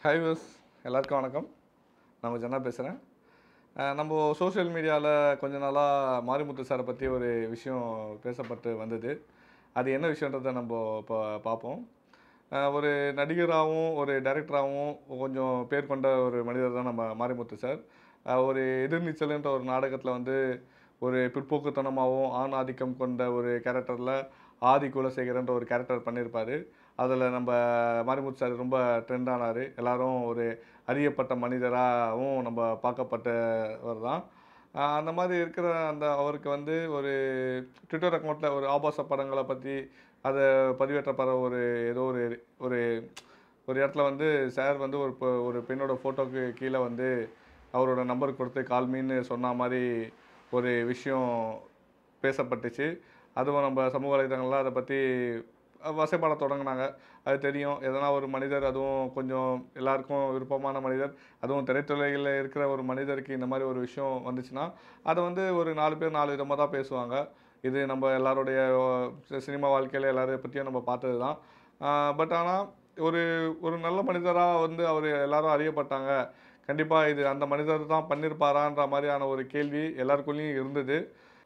hi views எல்லாருக்கும் வணக்கம் நம்ம ஜனா பேசுகிறேன் நம்ம சோஷியல் மீடியாவில் கொஞ்ச நாளாக மாரிமுத்து சாரை பற்றி ஒரு விஷயம் பேசப்பட்டு வந்தது அது என்ன விஷயன்றதை நம்ம இப்போ பார்ப்போம் அஹ் ஒரு நடிகராகவும் ஒரு டைரக்டராகவும் கொஞ்சம் பேர் கொண்ட ஒரு மனிதர் தான் நம்ம மாரிமுத்து சார் அஹ் ஒரு எதிர்நீச்சல்ன்ற ஒரு நாடகத்தில் வந்து ஒரு பிற்போக்குத்தனமாகவும் ஆண் ஆதிக்கம் கொண்ட ஒரு கேரக்டரில் ஆதி குலசேகரன்ற ஒரு கேரக்டர் பண்ணியிருப்பார் அதில் நம்ம மாரிமுத்து சார் ரொம்ப ட்ரெண்ட் ஆனார் எல்லாரும் ஒரு அறியப்பட்ட மனிதராகவும் நம்ம பார்க்கப்பட்டவர் தான் ஆஹ் அந்த மாதிரி இருக்கிற அந்த அவருக்கு வந்து ஒரு ட்விட்டர் அக்கௌண்ட்டில் ஒரு ஆபாச படங்களை பற்றி அதை பதிவேற்றப்படுற ஒரு ஏதோ ஒரு ஒரு ஒரு இடத்துல வந்து சார் வந்து ஒரு பொ- ஒரு பெண்ணோட ஃபோட்டோக்கு கீழே வந்து அவரோட நம்பர் கொடுத்து கால்மின்னு சொன்ன மாதிரி ஒரு விஷயம் பேசப்பட்டுச்சு அதுவும் நம்ம சமூக வலைதளங்கள்லாம் அதை பற்றி வசைப்பாட தொடங்கினாங்க அது தெரியும் எதனா ஒரு மனிதர் அதுவும் கொஞ்சம் எல்லாருக்கும் விருப்பமான மனிதர் அதுவும் திரைத்துறையில் இருக்கிற ஒரு மனிதருக்கு இந்த மாதிரி ஒரு விஷயம் வந்துச்சுன்னா அதை வந்து ஒரு நாலு பேர் நாலு விதமாக தான் பேசுவாங்க இது நம்ம எல்லாருடைய அஹ், சினிமா வாழ்க்கையில் எல்லாரையும் பற்றியும் நம்ம பார்த்தது தான் பட் ஆனால் ஒரு ஒரு நல்ல மனிதராக வந்து அவர் எல்லாரும் அறியப்பட்டாங்க கண்டிப்பாக இது அந்த மனிதர் தான் பண்ணியிருப்பாரான்ற மாதிரியான ஒரு கேள்வி எல்லாருக்குள்ளேயும் இருந்தது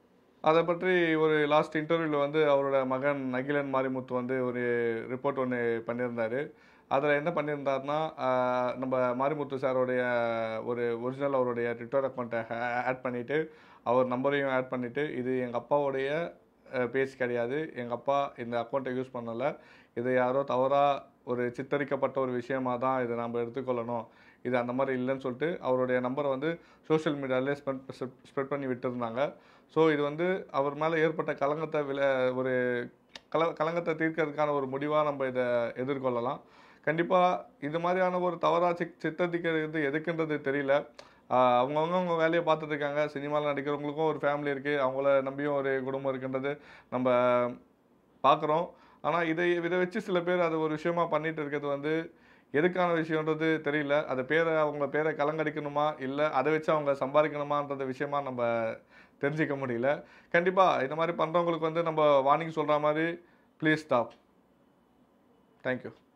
அதை பற்றி ஒரு லாஸ்ட் இன்டர்வியூவில் வந்து அவரோட மகன் அகிலன் மாரிமுத்து வந்து ஒரு ரிப்போர்ட் ஒன்று பண்ணியிருந்தார் அதில் என்ன பண்ணியிருந்தாருன்னா ஆஹ், நம்ம மாரிமுத்து சாரோடைய ஒரு ஒரிஜினல் அவருடைய ட்விட்டர் அக்கௌண்ட்டை ஆட் பண்ணிவிட்டு அவர் நம்பரையும் ஆட் பண்ணிவிட்டு இது எங்கள் அப்பாவுடைய பேஜ் கிடையாது எங்கள் அப்பா இந்த அக்கௌண்ட்டை யூஸ் பண்ணலை இது யாரோ தவறாக ஒரு சித்தரிக்கப்பட்ட ஒரு விஷயமா தான் இதை நம்ம எடுத்துக்கொள்ளணும் இது அந்த மாதிரி இல்லைன்னு சொல்லிட்டு அவருடைய நம்பரை வந்து சோஷியல் மீடியாவிலே ஸ்ப்ரெட் ஸ்ப்ரெட் பண்ணி விட்டுருந்தாங்க ஸோ இது வந்து அவர் மேலே ஏற்பட்ட கலங்கத்தை வில ஒரு கல கலங்கத்தை தீர்க்கறதுக்கான ஒரு முடிவாக நம்ம இதை எதிர்கொள்ளலாம் கண்டிப்பாக இது மாதிரியான ஒரு தவறாக சிக் சித்தரிக்கிறது எதுக்குன்றது தெரியல ஆஹ் அவங்கவங்க அவங்க வேலையை பார்த்துட்டு இருக்காங்க சினிமாவில் நடிக்கிறவங்களுக்கும் ஒரு ஃபேமிலி இருக்குது அவங்கள நம்பியும் ஒரு குடும்பம் இருக்குன்றது நம்ம பார்க்குறோம் ஆனால் இதை இதை வச்சு சில பேர் அது ஒரு விஷயமா பண்ணிட்டு இருக்கிறது வந்து எதுக்கான விஷயன்றது தெரியல அது பேரை அவங்க பேரை கலங்கடிக்கணுமா இல்லை அதை வச்சு அவங்க சம்பாதிக்கணுமான்றது விஷயமா நம்ம தெரிஞ்சிக்க முடியல கண்டிப்பாக இந்த மாதிரி பண்ணுறவங்களுக்கு வந்து நம்ம வார்னிங் சொல்கிற மாதிரி ப்ளீஸ் ஸ்டாப் தேங்க்யூ